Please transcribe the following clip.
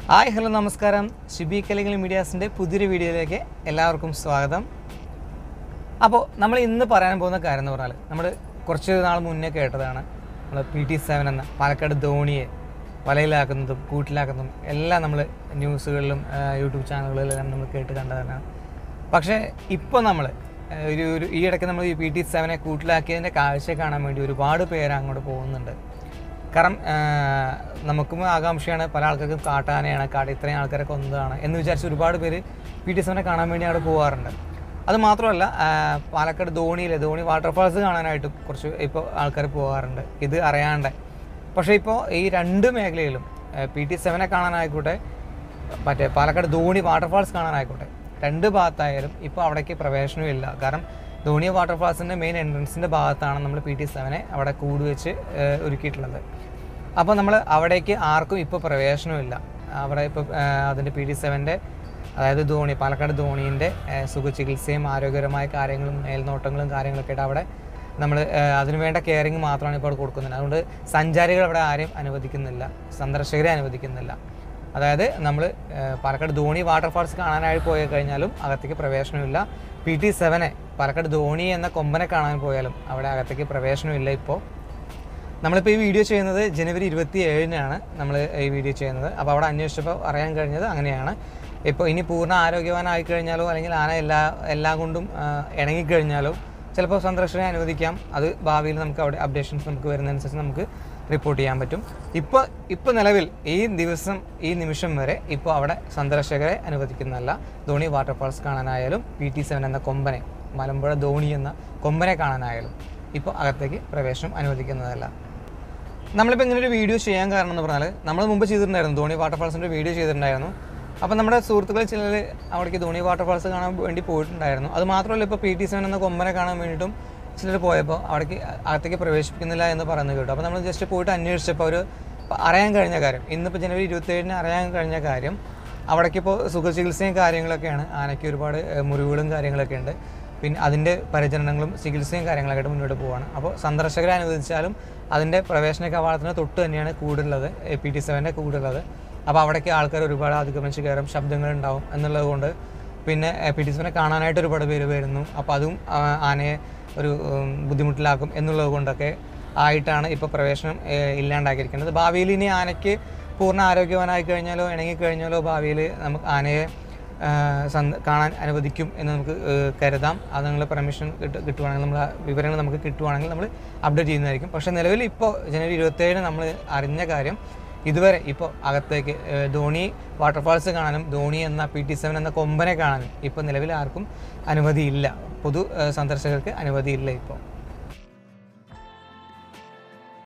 hi hello നമസ്കാരം ഷിബി കലികൾ മീഡിയാസിൻ്റെ പുതിയൊരു വീഡിയോയിലേക്ക് എല്ലാവർക്കും സ്വാഗതം അപ്പോൾ നമ്മൾ ഇന്ന് പറയാൻ പോകുന്ന കാര്യം എന്ന് പറഞ്ഞാൽ നമ്മൾ കുറച്ച് നാൾ മുന്നേ കേട്ടതാണ് നമ്മൾ പി ടി സെവൻ എന്ന പാലക്കാട് ധോണിയെ വലയിലാക്കുന്നതും കൂട്ടിലാക്കുന്നതും എല്ലാം നമ്മൾ ന്യൂസുകളിലും ആ, യൂട്യൂബ് ചാനലുകളിലെല്ലാം നമ്മൾ കേട്ട് കണ്ടതാണ് പക്ഷേ ഇപ്പോൾ നമ്മൾ ഒരു ഒരു ഈ ഇടയ്ക്ക് നമ്മൾ ഈ പി ടി സെവനെ കൂട്ടിലാക്കിയതിൻ്റെ കാഴ്ച കാണാൻ വേണ്ടി ഒരുപാട് പേര് അങ്ങോട്ട് പോകുന്നുണ്ട് കാരണം ആ, നമുക്കും ആകാംക്ഷയാണ് പല ആൾക്കാർക്കും കാട്ടാനയാണ് കാട് ഇത്രയും ആൾക്കാരെ കൊന്നതാണ് എന്ന് വിചാരിച്ച് ഒരുപാട് പേര് പി ടി സെവനെ കാണാൻ വേണ്ടി അവിടെ പോകാറുണ്ട് അത് മാത്രമല്ല ആ, പാലക്കാട് ധോണിയിലെ ധോണി വാട്ടർഫാൾസ് കാണാനായിട്ട് കുറച്ച് ഇപ്പോൾ ആൾക്കാർ പോകാറുണ്ട് ഇത് അറിയാണ്ട് പക്ഷേ ഇപ്പോൾ ഈ രണ്ട് മേഖലയിലും പി ടി സെവനെ കാണാനായിക്കോട്ടെ മറ്റേ പാലക്കാട് ധോണി വാട്ടർഫാൾസ് കാണാനായിക്കോട്ടെ രണ്ട് ഭാഗത്തായാലും ഇപ്പോൾ അവിടേക്ക് പ്രവേശനമില്ല കാരണം ധോണി വാട്ടർഫാൾസിൻ്റെ മെയിൻ എൻട്രൻസിൻ്റെ ഭാഗത്താണ് നമ്മൾ പി ടി സെവനെ അവിടെ കൂട് വെച്ച് ഏഹ്, ഒരുക്കിയിട്ടുള്ളത് അപ്പോൾ നമ്മൾ അവിടേക്ക് ആർക്കും ഇപ്പോൾ പ്രവേശനമില്ല അവിടെ ഇപ്പോൾ അതിൻ്റെ പി ടി സെവൻ്റെ അതായത് ധോണി പാലക്കാട് ധോണീൻ്റെ സുഖചികിത്സയും ആരോഗ്യപരമായ കാര്യങ്ങളും മേൽനോട്ടങ്ങളും കാര്യങ്ങളൊക്കെ ആയിട്ട് അവിടെ നമ്മൾ അതിന് വേണ്ട കെയറിങ് മാത്രമാണ് ഇപ്പോൾ അവിടെ കൊടുക്കുന്നത് അതുകൊണ്ട് സഞ്ചാരികൾ അവിടെ ആരെയും അനുവദിക്കുന്നില്ല സന്ദർശകരെ അനുവദിക്കുന്നില്ല അതായത് നമ്മൾ പാലക്കാട് ധോണി വാട്ടർഫാൾസ് കാണാനായി പോയി കഴിഞ്ഞാലും അകത്തേക്ക് പ്രവേശനമില്ല പി ടി സെവനെ പാലക്കാട് ധോണി എന്ന കൊമ്പനെ കാണാൻ പോയാലും അവിടെ അകത്തേക്ക് പ്രവേശനമില്ല ഇപ്പോൾ നമ്മളിപ്പോൾ ഈ വീഡിയോ ചെയ്യുന്നത് ജനുവരി ഇരുപത്തി ഏഴിനാണ് നമ്മൾ ഈ വീഡിയോ ചെയ്യുന്നത് അപ്പോൾ അവിടെ അന്വേഷിച്ചപ്പോൾ അറിയാൻ കഴിഞ്ഞത് അങ്ങനെയാണ് ഇപ്പോൾ ഇനി പൂർണ്ണ ആരോഗ്യവാനായി കഴിഞ്ഞാലോ അല്ലെങ്കിൽ ആന എല്ലാ എല്ലാം കൊണ്ടും ആ, ഇണങ്ങിക്കഴിഞ്ഞാലോ ചിലപ്പോൾ സന്ദർശനം അനുവദിക്കാം അത് ഭാവിയിൽ നമുക്ക് അവിടെ അപ്ഡേഷൻസ് നമുക്ക് വരുന്നതനുസരിച്ച് നമുക്ക് റിപ്പോർട്ട് ചെയ്യാൻ പറ്റും ഇപ്പോൾ ഇപ്പോൾ നിലവിൽ ഈ ദിവസം ഈ നിമിഷം വരെ ഇപ്പോൾ അവിടെ സന്ദർശകരെ അനുവദിക്കുന്നതല്ല ധോണി വാട്ടർഫാൾസ് കാണാനായാലും പി ടി സെവൻ എന്ന കൊമ്പനെ മലമ്പുഴ ധോണി എന്ന കൊമ്പനെ കാണാനായാലും ഇപ്പോൾ അകത്തേക്ക് പ്രവേശനം അനുവദിക്കുന്നതല്ല നമ്മളിപ്പോൾ ഇങ്ങനെ ഒരു വീഡിയോ ചെയ്യാൻ കാരണം എന്ന് പറഞ്ഞാൽ നമ്മൾ മുമ്പ് ചെയ്തിട്ടുണ്ടായിരുന്നു ധോണി വാട്ടർഫാൾസിൻ്റെ വീഡിയോ ചെയ്തിട്ടുണ്ടായിരുന്നു അപ്പോൾ നമ്മുടെ സുഹൃത്തുക്കൾ ചിലർ അവിടേക്ക് ധോണി വാട്ടർഫാൾസ് കാണാൻ വേണ്ടി പോയിട്ടുണ്ടായിരുന്നു അത് മാത്രമല്ല ഇപ്പോൾ പി ടി സെവൻ എന്ന കൊമ്പനെ കാണാൻ വേണ്ടിയിട്ടും ചിലർ പോയപ്പോൾ അവിടേക്ക് അകത്തേക്ക് പ്രവേശിപ്പിക്കുന്നില്ല എന്ന് പറയുന്നത് കേട്ടു അപ്പോൾ നമ്മൾ ജസ്റ്റ് പോയിട്ട് അന്വേഷിച്ചപ്പോൾ ഒരു അറിയാൻ കഴിഞ്ഞ കാര്യം ഇന്നിപ്പോൾ ജനുവരി ഇരുപത്തേഴിന് അറിയാൻ കഴിഞ്ഞ കാര്യം അവിടേക്ക് ഇപ്പോൾ സുഖചികിത്സയും കാര്യങ്ങളൊക്കെയാണ് ആനയ്ക്ക് ഒരുപാട് ഏഹ്, മുറിവുകളും കാര്യങ്ങളൊക്കെ ഉണ്ട് പിന്നെ അതിൻ്റെ പരിചരണങ്ങളും ചികിത്സയും കാര്യങ്ങളൊക്കെ ആയിട്ട് മുന്നോട്ട് പോവാണ് അപ്പോൾ സന്ദർശകരെ അനുവദിച്ചാലും അതിൻ്റെ പ്രവേശന കവാടത്തിന് തൊട്ട് തന്നെയാണ് കൂടുള്ളത് പി ടി സെവൻ്റെ കൂടുള്ളത് അപ്പോൾ അവിടേക്ക് ആൾക്കാർ ഒരുപാട് അതിക്രമിച്ച് കയറും ശബ്ദങ്ങൾ ഉണ്ടാവും എന്നുള്ളത് കൊണ്ട് പിന്നെ പി ടി സെവനെ കാണാനായിട്ട് ഒരുപാട് പേര് വരുന്നു അപ്പോൾ അതും ആ, ആനയെ ഒരു ഉം, ബുദ്ധിമുട്ടിലാക്കും എന്നുള്ളത് കൊണ്ടൊക്കെ ആയിട്ടാണ് ഇപ്പോൾ പ്രവേശനം ഏഹ്, ഇല്ലാണ്ടാക്കിയിരിക്കുന്നത് ഭാവിയിൽ ഇനി ആനയ്ക്ക് പൂർണ്ണ ആരോഗ്യവാനായി കഴിഞ്ഞാലോ ഇണങ്ങി കഴിഞ്ഞാലോ ഭാവിയിൽ നമുക്ക് ആനയെ ആ, സന്ദ- കാണാൻ അനുവദിക്കും എന്ന് നമുക്ക് ഏഹ്, കരുതാം അത് നിങ്ങൾ പെർമിഷൻ കിട്ടു കിട്ടുവാണെങ്കിൽ നമ്മൾ ആ വിവരങ്ങൾ നമുക്ക് കിട്ടുവാണെങ്കിൽ നമ്മൾ അപ്ഡേറ്റ് ചെയ്യുന്നതായിരിക്കും പക്ഷേ നിലവിൽ ഇപ്പോൾ ജനുവരി ഇരുപത്തേഴിന് നമ്മൾ അറിഞ്ഞ കാര്യം ഇതുവരെ ഇപ്പോൾ അകത്തേക്ക് ഏഹ്, ധോണി വാട്ടർഫാൾസ് കാണാനും ധോണി എന്ന പി ടി സെവൻ എന്ന കൊമ്പനെ കാണാനും ഇപ്പോൾ നിലവിൽ ആർക്കും അനുമതിയില്ല പൊതു ഏഹ്, സന്ദർശകർക്ക് അനുമതിയില്ല ഇപ്പോൾ